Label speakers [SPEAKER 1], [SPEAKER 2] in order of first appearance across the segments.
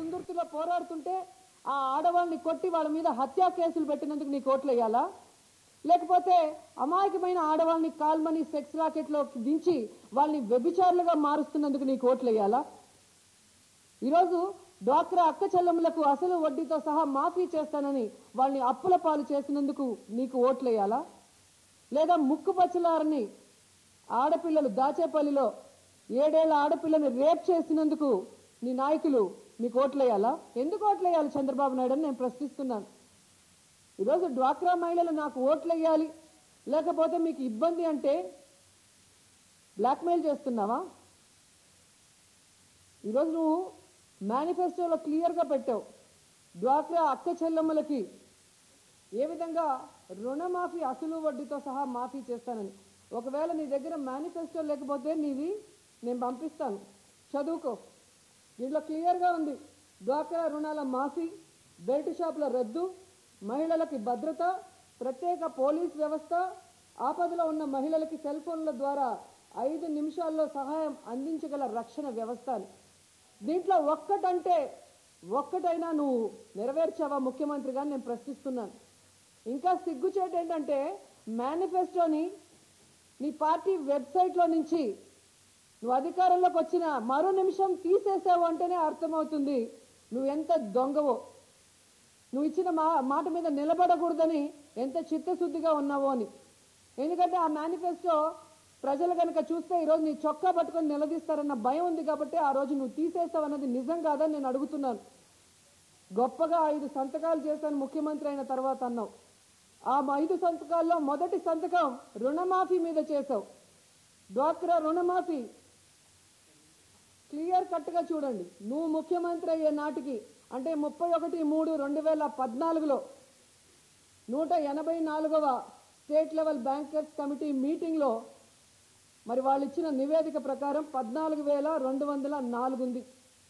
[SPEAKER 1] తుందుర్తిలో పోరాడుతుంటే ఆ ఆడవాళ్ళని కొట్టి వాళ్ళ మీద హత్యా కేసులు పెట్టినందుకు నీకు ఓట్లు వేయాలా లేకపోతే అమాయకమైన ఆడవాళ్ళని కాల్మని సెక్స్ రాకెట్లో దించి వాళ్ళని వ్యభిచారులుగా మారుస్తున్నందుకు నీకు ఓట్లు వేయాలా ఈరోజు డ్వాక్రా అక్క చెల్లెములకు అసలు వడ్డీతో సహా మాఫీ చేస్తానని వాళ్ళని అప్పుల పాలు చేసినందుకు నీకు ఓట్లేయాలా లేదా ముక్కు పచ్చలారని ఆడపిల్లలు దాచేపల్లిలో ఏడేళ్ల ఆడపిల్లని రేప్ చేసినందుకు నీ నాయకులు మీకు ఓట్లేయాలా ఎందుకు ఓట్లేయాలి చంద్రబాబు నాయుడు అని నేను ప్రశ్నిస్తున్నాను ఈరోజు డ్వాక్రా మహిళలు నాకు ఓట్లేయాలి లేకపోతే మీకు ఇబ్బంది అంటే బ్లాక్మెయిల్ చేస్తున్నావా ఈరోజు నువ్వు మేనిఫెస్టోలో క్లియర్గా పెట్టావు డ్వాక్రా అక్క చెల్లెమ్మలకి ఏ విధంగా రుణమాఫీ అసలు వడ్డీతో సహా మాఫీ చేస్తానని ఒకవేళ నీ దగ్గర మేనిఫెస్టో లేకపోతే నీది నేను పంపిస్తాను చదువుకో దీంట్లో క్లియర్గా ఉంది డ్వాక్రా రుణాల మాఫీ బెల్ట్ షాపుల రద్దు మహిళలకి భద్రత ప్రత్యేక పోలీస్ వ్యవస్థ ఆపదలో ఉన్న మహిళలకి సెల్ ఫోన్ల ద్వారా ఐదు నిమిషాల్లో సహాయం అందించగల రక్షణ వ్యవస్థ అని దీంట్లో ఒక్కటంటే ఒక్కటైనా నువ్వు నెరవేర్చావా ముఖ్యమంత్రిగా నేను ప్రశ్నిస్తున్నాను ఇంకా సిగ్గుచేటు ఏంటంటే మేనిఫెస్టోని నీ పార్టీ వెబ్సైట్లో నుంచి నువ్వు అధికారంలోకి వచ్చిన మరో నిమిషం తీసేసావు అంటేనే అర్థమవుతుంది నువ్వు ఎంత దొంగవో నువ్వు ఇచ్చిన మా మాట మీద నిలబడకూడదని ఎంత చిత్తశుద్ధిగా ఉన్నావో అని ఎందుకంటే ఆ మేనిఫెస్టో ప్రజలు కనుక చూస్తే ఈరోజు నీ చొక్కా పట్టుకొని నిలదీస్తారన్న భయం ఉంది కాబట్టి ఆ రోజు నువ్వు తీసేస్తావు అన్నది నిజం కాదని నేను అడుగుతున్నాను గొప్పగా ఐదు సంతకాలు చేశాను ముఖ్యమంత్రి అయిన తర్వాత అన్నావు ఆ ఐదు సంతకాల్లో మొదటి సంతకం రుణమాఫీ మీద చేసావు డ్వాక్రా రుణమాఫీ క్లియర్ కట్గా చూడండి నువ్వు ముఖ్యమంత్రి అయ్యే నాటికి అంటే ముప్పై ఒకటి మూడు రెండు వేల పద్నాలుగులో నూట ఎనభై నాలుగవ స్టేట్ లెవెల్ బ్యాంకర్స్ కమిటీ మీటింగ్లో మరి వాళ్ళు ఇచ్చిన నివేదిక ప్రకారం పద్నాలుగు వేల రెండు వందల నాలుగు ఉంది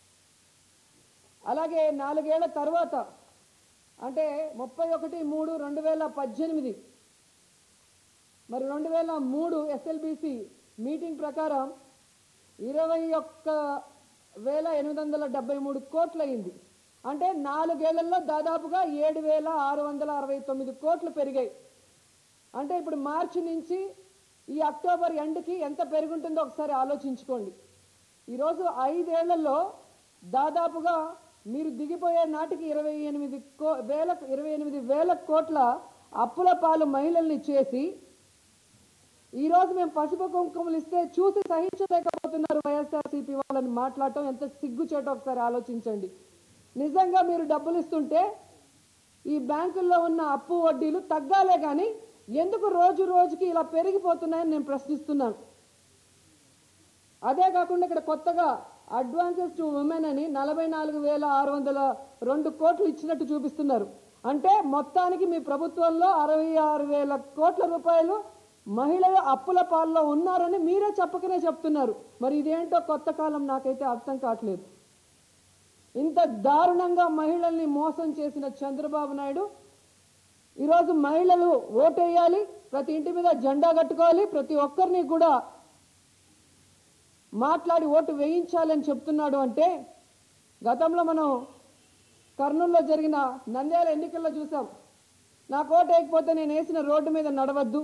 [SPEAKER 1] అలాగే నాలుగేళ్ల తర్వాత అంటే ముప్పై ఒకటి మూడు రెండు వేల పద్దెనిమిది మరి రెండు వేల మూడు ఎస్ఎల్బిసి మీటింగ్ ప్రకారం ఇరవై ఒక్క వేల ఎనిమిది వందల డెబ్బై మూడు కోట్లు అయింది అంటే నాలుగేళ్లలో దాదాపుగా ఏడు వేల ఆరు వందల అరవై తొమ్మిది కోట్లు పెరిగాయి అంటే ఇప్పుడు మార్చి నుంచి ఈ అక్టోబర్ ఎండ్కి ఎంత పెరుగుంటుందో ఒకసారి ఆలోచించుకోండి ఈరోజు ఐదేళ్లలో దాదాపుగా మీరు దిగిపోయే నాటికి ఇరవై ఎనిమిది కో వేల ఇరవై ఎనిమిది వేల కోట్ల అప్పుల పాలు మహిళల్ని చేసి ఈరోజు మేము పసుపు కుంకుమలు ఇస్తే చూసి సహించలేకపోతున్నారు వైఎస్ఆర్సీపీ వాళ్ళని మాట్లాడటం ఎంత సిగ్గుచేటో ఒకసారి ఆలోచించండి నిజంగా మీరు డబ్బులు ఇస్తుంటే ఈ బ్యాంకుల్లో ఉన్న అప్పు వడ్డీలు తగ్గాలే కానీ ఎందుకు రోజు రోజుకి ఇలా పెరిగిపోతున్నాయని నేను ప్రశ్నిస్తున్నాను అదే కాకుండా ఇక్కడ కొత్తగా అడ్వాన్సెస్ టు ఉమెన్ అని నలభై నాలుగు వేల ఆరు వందల రెండు కోట్లు ఇచ్చినట్టు చూపిస్తున్నారు అంటే మొత్తానికి మీ ప్రభుత్వంలో అరవై ఆరు వేల కోట్ల రూపాయలు మహిళలు అప్పుల పాల్లో ఉన్నారని మీరే చెప్పకనే చెప్తున్నారు మరి ఇదేంటో కొత్త కాలం నాకైతే అర్థం కావట్లేదు ఇంత దారుణంగా మహిళల్ని మోసం చేసిన చంద్రబాబు నాయుడు ఈరోజు మహిళలు ఓటేయాలి ప్రతి ఇంటి మీద జెండా కట్టుకోవాలి ప్రతి ఒక్కరిని కూడా మాట్లాడి ఓటు వేయించాలని చెప్తున్నాడు అంటే గతంలో మనం కర్నూలులో జరిగిన నంద్యాల ఎన్నికల్లో చూసాం నాకు ఓటు వేయకపోతే నేను వేసిన రోడ్డు మీద నడవద్దు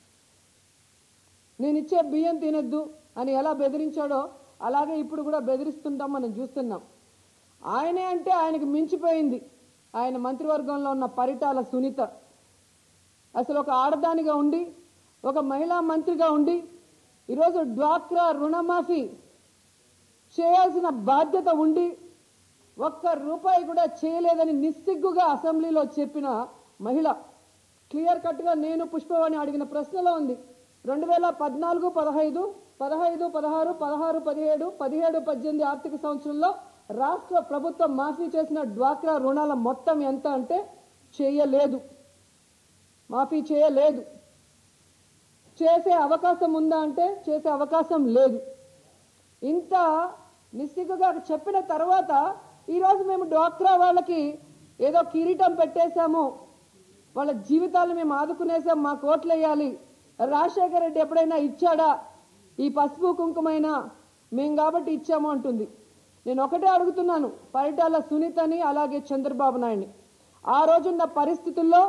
[SPEAKER 1] నేను ఇచ్చే బియ్యం తినొద్దు అని ఎలా బెదిరించాడో అలాగే ఇప్పుడు కూడా బెదిరిస్తుంటాం మనం చూస్తున్నాం ఆయనే అంటే ఆయనకు మించిపోయింది ఆయన మంత్రివర్గంలో ఉన్న పరిటాల సునీత అసలు ఒక ఆడదానిగా ఉండి ఒక మహిళా మంత్రిగా ఉండి ఈరోజు డ్వాక్రా రుణమాఫీ చేయాల్సిన బాధ్యత ఉండి ఒక్క రూపాయి కూడా చేయలేదని నిస్సిగ్గుగా అసెంబ్లీలో చెప్పిన మహిళ క్లియర్ కట్గా నేను పుష్పవాణి అడిగిన ప్రశ్నలో ఉంది రెండు వేల పద్నాలుగు పదహైదు పదహైదు పదహారు పదహారు పదిహేడు పదిహేడు పద్దెనిమిది ఆర్థిక సంవత్సరంలో రాష్ట్ర ప్రభుత్వం మాఫీ చేసిన డ్వాక్రా రుణాల మొత్తం ఎంత అంటే చేయలేదు మాఫీ చేయలేదు చేసే అవకాశం ఉందా అంటే చేసే అవకాశం లేదు ఇంత నిస్సిగ్గుగా చెప్పిన తర్వాత ఈరోజు మేము డ్వాక్రా వాళ్ళకి ఏదో కిరీటం పెట్టేశాము వాళ్ళ జీవితాలు మేము ఆదుకునేసాం మాకు ఓట్లు వేయాలి రాజశేఖర రెడ్డి ఎప్పుడైనా ఇచ్చాడా ఈ పసుపు కుంకుమైనా మేము కాబట్టి ఇచ్చాము అంటుంది నేను ఒకటే అడుగుతున్నాను పరిటాల సునీతని అలాగే చంద్రబాబు నాయుడిని ఆ రోజున్న పరిస్థితుల్లో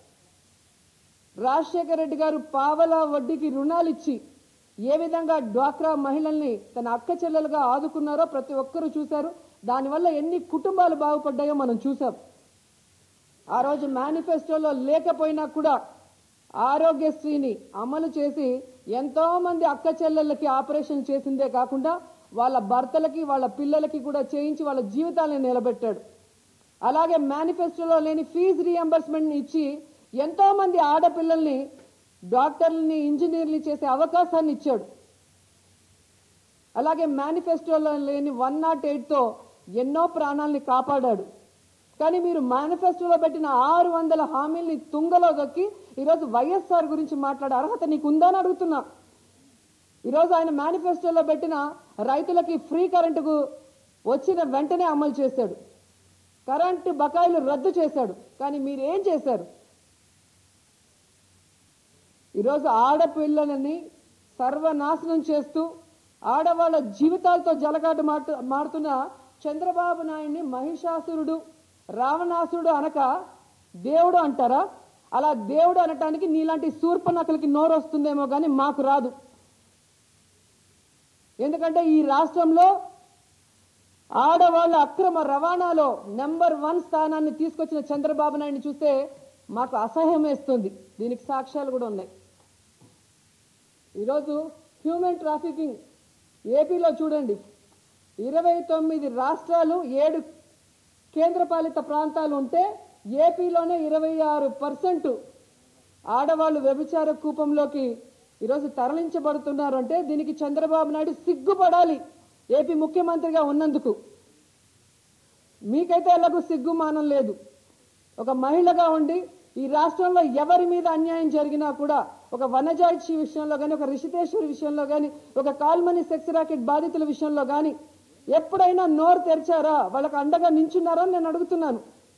[SPEAKER 1] రాజశేఖర రెడ్డి గారు పావల వడ్డీకి రుణాలు ఇచ్చి ఏ విధంగా డ్వాక్రా మహిళల్ని తన అక్క చెల్లెలుగా ఆదుకున్నారో ప్రతి ఒక్కరూ చూశారు దానివల్ల ఎన్ని కుటుంబాలు బాగుపడ్డాయో మనం చూసాం ఆ రోజు మేనిఫెస్టోలో లేకపోయినా కూడా ఆరోగ్యశ్రీని అమలు చేసి ఎంతో మంది అక్క చెల్లెళ్ళకి ఆపరేషన్ చేసిందే కాకుండా వాళ్ళ భర్తలకి వాళ్ళ పిల్లలకి కూడా చేయించి వాళ్ళ జీవితాలను నిలబెట్టాడు అలాగే మేనిఫెస్టోలో లేని ఫీజు రీఎంబర్స్మెంట్ ఇచ్చి ఎంతో మంది ఆడపిల్లల్ని డాక్టర్లని ఇంజనీర్లు చేసే అవకాశాన్ని ఇచ్చాడు అలాగే మేనిఫెస్టోలో లేని వన్ నాట్ ఎయిట్తో ఎన్నో ప్రాణాలని కాపాడాడు కానీ మీరు మేనిఫెస్టోలో పెట్టిన ఆరు వందల హామీల్ని తుంగలో దొక్కి ఈరోజు వైఎస్ఆర్ గురించి మాట్లాడే అర్హత నీకు ఉందని అడుగుతున్నా ఈరోజు ఆయన మేనిఫెస్టోలో పెట్టిన రైతులకి ఫ్రీ కరెంటుకు వచ్చిన వెంటనే అమలు చేశాడు కరెంటు బకాయిలు రద్దు చేశాడు కానీ మీరు ఏం చేశారు ఈరోజు ఆడపిల్లలని సర్వనాశనం చేస్తూ ఆడవాళ్ళ జీవితాలతో జలగాటు మాటు మారుతున్న చంద్రబాబు నాయుడిని మహిషాసురుడు రావణాసురుడు అనక దేవుడు అంటారా అలా దేవుడు అనటానికి నీలాంటి శూర్పనకలకి నోరు వస్తుందేమో కానీ మాకు రాదు ఎందుకంటే ఈ రాష్ట్రంలో ఆడవాళ్ళ అక్రమ రవాణాలో నెంబర్ వన్ స్థానాన్ని తీసుకొచ్చిన చంద్రబాబు నాయుడిని చూస్తే మాకు అసహ్యం వేస్తుంది దీనికి సాక్ష్యాలు కూడా ఉన్నాయి ఈరోజు హ్యూమన్ ట్రాఫికింగ్ ఏపీలో చూడండి ఇరవై తొమ్మిది రాష్ట్రాలు ఏడు కేంద్రపాలిత ప్రాంతాలు ఉంటే ఏపీలోనే ఇరవై ఆరు పర్సెంట్ ఆడవాళ్ళు వ్యభిచార కూపంలోకి ఈరోజు తరలించబడుతున్నారు అంటే దీనికి చంద్రబాబు నాయుడు సిగ్గుపడాలి ఏపీ ముఖ్యమంత్రిగా ఉన్నందుకు మీకైతే ఎలాగో సిగ్గుమానం లేదు ఒక మహిళగా ఉండి ఈ రాష్ట్రంలో ఎవరి మీద అన్యాయం జరిగినా కూడా ఒక వనజాయిషి విషయంలో కానీ ఒక రిషితేశ్వరి విషయంలో కానీ ఒక కాల్మని సెక్స్ రాకెట్ బాధితుల విషయంలో కానీ ఎప్పుడైనా నోరు తెరిచారా వాళ్ళకి అండగా నించున్నారా అని నేను అడుగుతున్నాను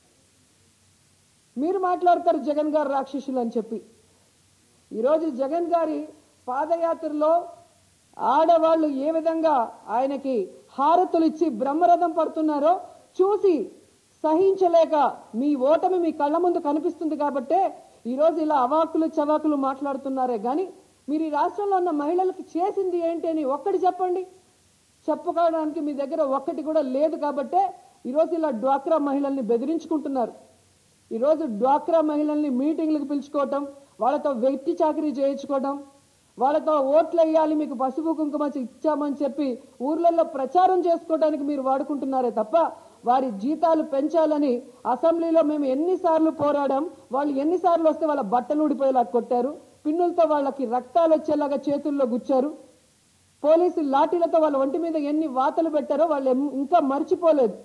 [SPEAKER 1] మీరు మాట్లాడతారు జగన్ గారు రాక్షసులు అని చెప్పి ఈరోజు జగన్ గారి పాదయాత్రలో ఆడవాళ్ళు ఏ విధంగా ఆయనకి హారతులు ఇచ్చి బ్రహ్మరథం పడుతున్నారో చూసి సహించలేక మీ ఓటమి మీ కళ్ళ ముందు కనిపిస్తుంది కాబట్టే ఈరోజు ఇలా అవాకులు చవాకులు మాట్లాడుతున్నారే కానీ మీరు ఈ రాష్ట్రంలో ఉన్న మహిళలకు చేసింది ఏంటి అని ఒక్కటి చెప్పండి చెప్పుకోవడానికి మీ దగ్గర ఒక్కటి కూడా లేదు కాబట్టే ఈరోజు ఇలా డ్వాక్రా మహిళల్ని బెదిరించుకుంటున్నారు ఈరోజు డ్వాక్రా మహిళల్ని మీటింగ్లకు పిలుచుకోవటం వాళ్ళతో వ్యక్తి చాకరీ చేయించుకోవడం వాళ్ళతో ఓట్లు వేయాలి మీకు పసుపు కుంకుమ ఇచ్చామని చెప్పి ఊర్లలో ప్రచారం చేసుకోవడానికి మీరు వాడుకుంటున్నారే తప్ప వారి జీతాలు పెంచాలని అసెంబ్లీలో మేము ఎన్నిసార్లు పోరాడాం వాళ్ళు ఎన్నిసార్లు వస్తే వాళ్ళ బట్టలు ఊడిపోయేలా కొట్టారు పిన్నులతో వాళ్ళకి రక్తాలు వచ్చేలాగా చేతుల్లో గుచ్చారు పోలీసు లాఠీలతో వాళ్ళ ఒంటి మీద ఎన్ని వాతలు పెట్టారో వాళ్ళు ఎం- ఇంకా మర్చిపోలేదు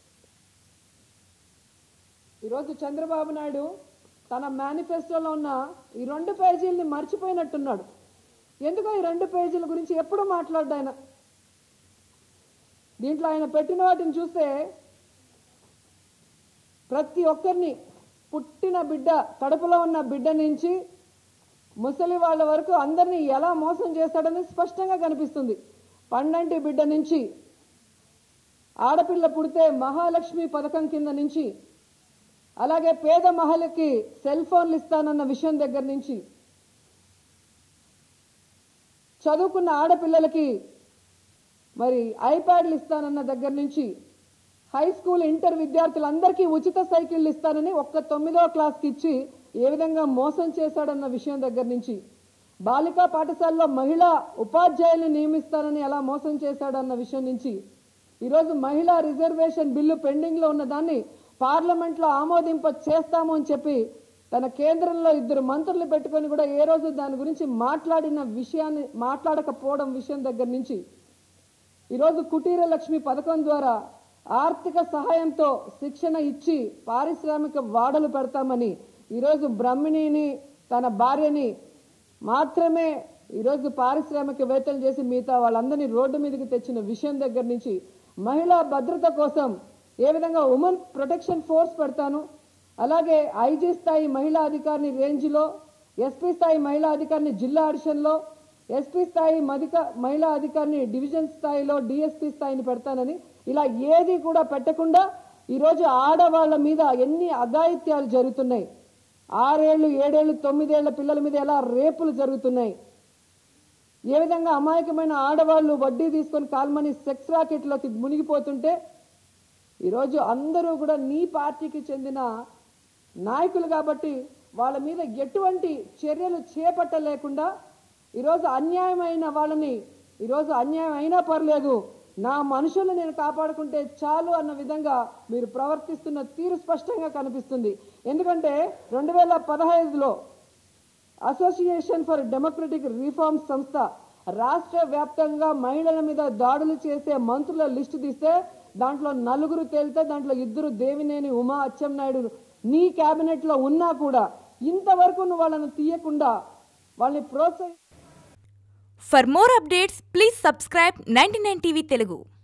[SPEAKER 1] ఈరోజు చంద్రబాబు నాయుడు తన మేనిఫెస్టోలో ఉన్న ఈ రెండు పేజీల్ని మర్చిపోయినట్టున్నాడు ఎందుకో ఈ రెండు పేజీల గురించి ఎప్పుడు మాట్లాడ్డా ఆయన దీంట్లో ఆయన పెట్టిన వాటిని చూస్తే ప్రతి ఒక్కరిని పుట్టిన బిడ్డ కడుపులో ఉన్న బిడ్డ నుంచి ముసలి వాళ్ళ వరకు అందరినీ ఎలా మోసం చేస్తాడని స్పష్టంగా కనిపిస్తుంది పండంటి బిడ్డ నుంచి ఆడపిల్ల పుడితే మహాలక్ష్మి పథకం కింద నుంచి అలాగే పేద మహిళకి సెల్ ఫోన్లు ఇస్తానన్న విషయం దగ్గర నుంచి చదువుకున్న ఆడపిల్లలకి మరి ఐప్యాడ్లు ఇస్తానన్న దగ్గర నుంచి హై స్కూల్ ఇంటర్ విద్యార్థులందరికీ ఉచిత సైకిళ్ళు ఇస్తానని ఒక్క తొమ్మిదో క్లాస్కి ఇచ్చి ఏ విధంగా మోసం చేశాడన్న విషయం దగ్గర నుంచి బాలికా పాఠశాలలో మహిళా ఉపాధ్యాయుల్ని నియమిస్తానని ఎలా మోసం చేశాడన్న విషయం నుంచి ఈరోజు మహిళా రిజర్వేషన్ బిల్లు పెండింగ్లో ఉన్న దాన్ని పార్లమెంట్లో ఆమోదింప చేస్తాము అని చెప్పి తన కేంద్రంలో ఇద్దరు మంత్రులు పెట్టుకొని కూడా ఏ రోజు దాని గురించి మాట్లాడిన విషయాన్ని మాట్లాడకపోవడం విషయం దగ్గర నుంచి ఈరోజు కుటీర లక్ష్మి పథకం ద్వారా ఆర్థిక సహాయంతో శిక్షణ ఇచ్చి పారిశ్రామిక వాడలు పెడతామని ఈరోజు బ్రహ్మిణిని తన భార్యని మాత్రమే ఈరోజు పారిశ్రామికవేత్తలు చేసి మిగతా వాళ్ళందరినీ రోడ్డు మీదకి తెచ్చిన విషయం దగ్గర నుంచి మహిళా భద్రత కోసం ఏ విధంగా ఉమెన్ ప్రొటెక్షన్ ఫోర్స్ పెడతాను అలాగే ఐజీ స్థాయి మహిళా అధికారిని రేంజ్లో ఎస్పీ స్థాయి మహిళా అధికారిని జిల్లా అడిషన్లో ఎస్పీ స్థాయి మధిక మహిళా అధికారిని డివిజన్ స్థాయిలో డిఎస్పీ స్థాయిని పెడతానని ఇలా ఏది కూడా పెట్టకుండా ఈరోజు ఆడవాళ్ళ మీద ఎన్ని అఘాయిత్యాలు జరుగుతున్నాయి ఆరేళ్ళు ఏడేళ్ళు తొమ్మిదేళ్ల పిల్లల మీద ఎలా రేపులు జరుగుతున్నాయి ఏ విధంగా అమాయకమైన ఆడవాళ్ళు వడ్డీ తీసుకొని కాల్మని సెక్స్ రాకెట్లోకి మునిగిపోతుంటే ఈరోజు అందరూ కూడా నీ పార్టీకి చెందిన నాయకులు కాబట్టి వాళ్ళ మీద ఎటువంటి చర్యలు చేపట్టలేకుండా ఈరోజు అన్యాయమైన వాళ్ళని ఈరోజు అన్యాయం అయినా పర్లేదు నా మనుషులు నేను కాపాడుకుంటే చాలు అన్న విధంగా మీరు ప్రవర్తిస్తున్న తీరు స్పష్టంగా కనిపిస్తుంది ఎందుకంటే రెండు వేల పదహైదులో అసోసియేషన్ ఫర్ డెమోక్రటిక్ రిఫార్మ్స్ సంస్థ రాష్ట్ర వ్యాప్తంగా మహిళల మీద దాడులు చేసే మంత్రుల లిస్టు తీస్తే దాంట్లో నలుగురు తేలితే దాంట్లో ఇద్దరు దేవినేని ఉమా అచ్చెన్నాయుడు నీ కేబినెట్ లో ఉన్నా కూడా ఇంతవరకు నువ్వు వాళ్ళని తీయకుండా వాళ్ళని ప్రోత్సహి
[SPEAKER 2] For more updates, please subscribe 99 TV Telugu.